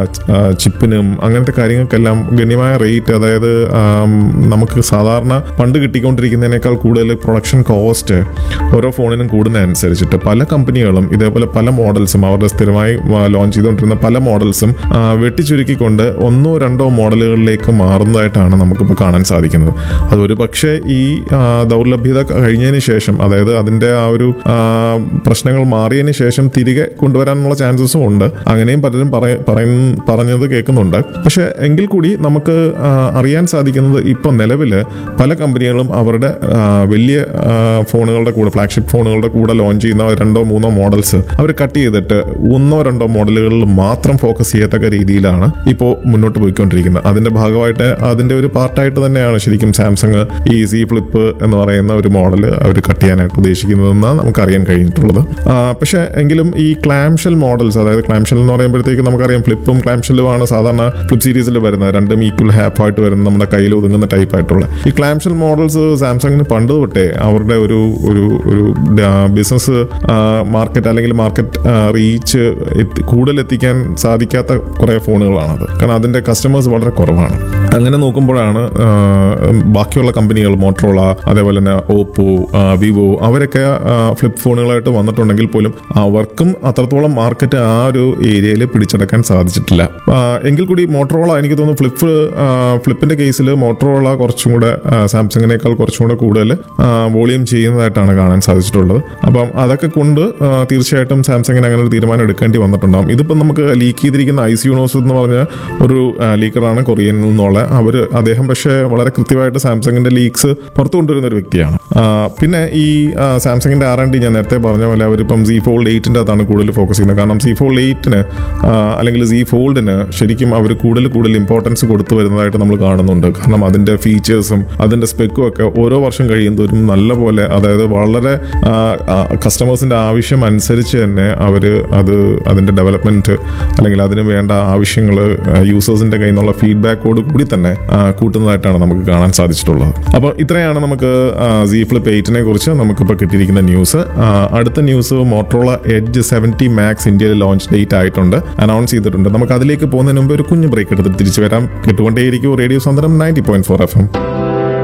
ചിപ്പിനും അങ്ങനത്തെ കാര്യങ്ങൾക്കെല്ലാം ഗണ്യമായ റേറ്റ് അതായത് ആം, നമുക്ക് സാധാരണ പണ്ട് കിട്ടിക്കൊണ്ടിരിക്കുന്നതിനേക്കാൾ കൂടുതൽ പ്രൊഡക്ഷൻ കോസ്റ്റ് ഓരോ ഫോണിനും കൂടുന്നതനുസരിച്ചിട്ട് പല കമ്പനികളും ഇതേപോലെ പല മോഡൽസും അവരുടെ സ്ഥിരമായി ലോഞ്ച് ചെയ്തുകൊണ്ടിരുന്ന പല മോഡൽസും വെട്ടിച്ചുരുക്കിക്കൊണ്ട് ഒന്നോ രണ്ടോ മോഡലുകളിലേക്ക് മാറുന്നതായിട്ടാണ് നമുക്കിപ്പോൾ കാണാൻ സാധിക്കുന്നത് അതൊരു പക്ഷേ ഈ ആ, ദൗർലഭ്യത കഴിഞ്ഞതിന് ശേഷം അതായത് അതിൻ്റെ ആ ഒരു ആ, പ്രശ്നങ്ങൾ മാറിയതിന് ശേഷം തിരികെ കൊണ്ടുവരാനുള്ള ചാൻസസും ഉണ്ട് അങ്ങനെയും പലരും പറയ- പറയുന്ന- പറഞ്ഞത് കേൾക്കുന്നുണ്ട് പക്ഷേ എങ്കിൽ കൂടി നമുക്ക് ആ, അറിയാൻ സാധിക്കുന്നത് ഇപ്പം നിലവിൽ പല കമ്പനികളും അവരുടെ ആ, വലിയ ആ, ഫോണുകളുടെ കൂടെ ഫ്ലാഗ്ഷിപ്പ് ഫോണുകളുടെ കൂടെ ലോഞ്ച് ചെയ്യുന്ന രണ്ടോ മൂന്നോ മോഡൽസ് അവർ കട്ട് ചെയ്തിട്ട് ഒന്നോ രണ്ടോ മോഡലുകളിൽ മാത്രം ഫോക്കസ് ചെയ്യത്തക്ക രീതിയിലാണ് ഇപ്പോൾ മുന്നോട്ട് പോയിക്കൊണ്ടിരിക്കുന്നത് അതിന്റെ ഭാഗമായിട്ട് അതിന്റെ ഒരു പാർട്ടായിട്ട് തന്നെയാണ് ശരിക്കും സാംസങ് ഈ സി ഫ്ലിപ്പ് എന്ന് പറയുന്ന ഒരു മോഡൽ അവർ കട്ട് ചെയ്യാനായിട്ട് ഉദ്ദേശിക്കുന്നതെന്നാണ് നമുക്ക് അറിയാൻ കഴിഞ്ഞിട്ടുള്ളത് ആ, പക്ഷേ എങ്കിലും ഈ ക്ലാംഷൽ മോഡൽസ് അതായത് ക്ലാംഷൽ എന്ന് പറയുമ്പോഴത്തേക്ക് നമുക്കറിയാം ഫ്ലിപ്പും ക്ലാംഷലുമാണ് സാധാരണ ഫ്ലിപ്പ് സീരീസിൽ വരുന്നത് രണ്ടും ഈക്വൽ ഹാപ്പ് ആയിട്ട് വരുന്ന നമ്മുടെ കയ്യിൽ ഒതുങ്ങുന്ന ടൈപ്പ് ആയിട്ടുള്ള ഈ ക്ലാംഷൽ മോഡൽസ് സാംസങ്ങിന് പണ്ട് തൊട്ടേ അവരുടെ ഒരു ഒരു ഒരു ബിസിനസ് മാർക്കറ്റ് അല്ലെങ്കിൽ മാർക്കറ്റ് റീച്ച് കൂടുതൽ എത്തിക്കാൻ സാധിക്കാത്ത കുറേ ഫോണുകളാണത് കാരണം അതിന്റെ കസ്റ്റമേഴ്സ് വളരെ കുറവാണ് അങ്ങനെ നോക്കുമ്പോഴാണ് ആ, ബാക്കിയുള്ള കമ്പനികൾ മോട്ടറോള അതേപോലെ തന്നെ ഓപ്പോ വിവോ അവരൊക്കെ ഫ്ലിപ്പ് ഫോണുകളായിട്ട് വന്നിട്ടുണ്ടെങ്കിൽ പോലും അവർക്കും അത്രത്തോളം മാർക്കറ്റ് ആ ഒരു ഏരിയയിൽ പിടിച്ചെടുക്കാൻ സാധിച്ചിട്ടില്ല ആ, എങ്കിൽ കൂടി മോട്ടറോള എനിക്ക് തോന്നുന്നു ഫ്ലിപ്പ് ഫ്ലിപ്പിന്റെ കേസിൽ മോട്ടറോള കുറച്ചും കൂടെ ആ, സാംസങ്ങിനേക്കാൾ കുറച്ചും കൂടെ കൂടുതൽ വോളിയം ചെയ്യുന്നതായിട്ടാണ് കാണാൻ സാധിച്ചിട്ടുള്ളത് അപ്പം അതൊക്കെ കൊണ്ട് ആ, തീർച്ചയായിട്ടും സാംസങ്ങിന് അങ്ങനെ ഒരു തീരുമാനം എടുക്കേണ്ടി വന്നിട്ടുണ്ടാകും ഇതിപ്പം നമുക്ക് ലീക്ക് ചെയ്തിരിക്കുന്ന ഐ സി യൂണോസ് എന്ന് പറഞ്ഞ ഒരു ആ, ലീക്കറാണ് കൊറിയനിൽ നിന്നുള്ള അവർ അദ്ദേഹം പക്ഷേ വളരെ കൃത്യമായിട്ട് സാംസങ്ങിന്റെ ലീക്സ് പുറത്തു കൊണ്ടുവരുന്ന ഒരു വ്യക്തിയാണ് ആ, പിന്നെ ഈ ആ, സാംസങ്ങിന്റെ ആർ എൻ ഡി ഞാൻ നേരത്തെ പറഞ്ഞ പോലെ അവരിപ്പം സി ഫോൾഡ് എയ്റ്റിന്റെ അകത്താണ് കൂടുതൽ ഫോക്കസ് ചെയ്യുന്നത് കാരണം സി ഫോൾഡ് എയ്റ്റിന് അല്ലെങ്കിൽ സി ഫോൾഡിന് ശരിക്കും അവർ കൂടുതൽ കൂടുതൽ ഇമ്പോർട്ടൻസ് കൊടുത്തു വരുന്നതായിട്ട് നമ്മൾ കാണുന്നുണ്ട് കാരണം അതിന്റെ ഫീച്ചേഴ്സും അതിന്റെ സ്പെക്കും ഒക്കെ ഓരോ വർഷം കഴിയുന്നതോറും നല്ല പോലെ അതായത് വളരെ കസ്റ്റമേഴ്സിന്റെ ആവശ്യം അനുസരിച്ച് തന്നെ അവർ അത് അതിന്റെ ഡെവലപ്മെന്റ് അല്ലെങ്കിൽ അതിന് വേണ്ട ആവശ്യങ്ങൾ യൂസേഴ്സിന്റെ കയ്യിൽ നിന്നുള്ള ഫീഡ്ബാക്കോട് കൂടി തന്നെ ആ, കൂട്ടുന്നതായിട്ടാണ് നമുക്ക് കാണാൻ സാധിച്ചിട്ടുള്ളത് അപ്പോൾ ഇത്രയാണ് നമുക്ക് സി ഫ്ലിപ്പ് എയ്റ്റിനെ കുറിച്ച് നമുക്കിപ്പോൾ കിട്ടിയിരിക്കുന്ന ന്യൂസ് ആ, അടുത്ത news Motorola Edge seventy Max ഇന്ത്യയിൽ ലോഞ്ച് ഡേറ്റ് ആയിട്ടുണ്ട് അനൗൺസ് ചെയ്തിട്ടുണ്ട് നമുക്ക് അതിലേക്ക് പോകുന്നതിന് മുമ്പ് ഒരു കുഞ്ഞു ബ്രേക്ക് എടുത്ത് തിരിച്ചു വരാം കേട്ടുകൊണ്ടേയിരിക്കും റേഡിയോ സ്വന്തം ninety point four F M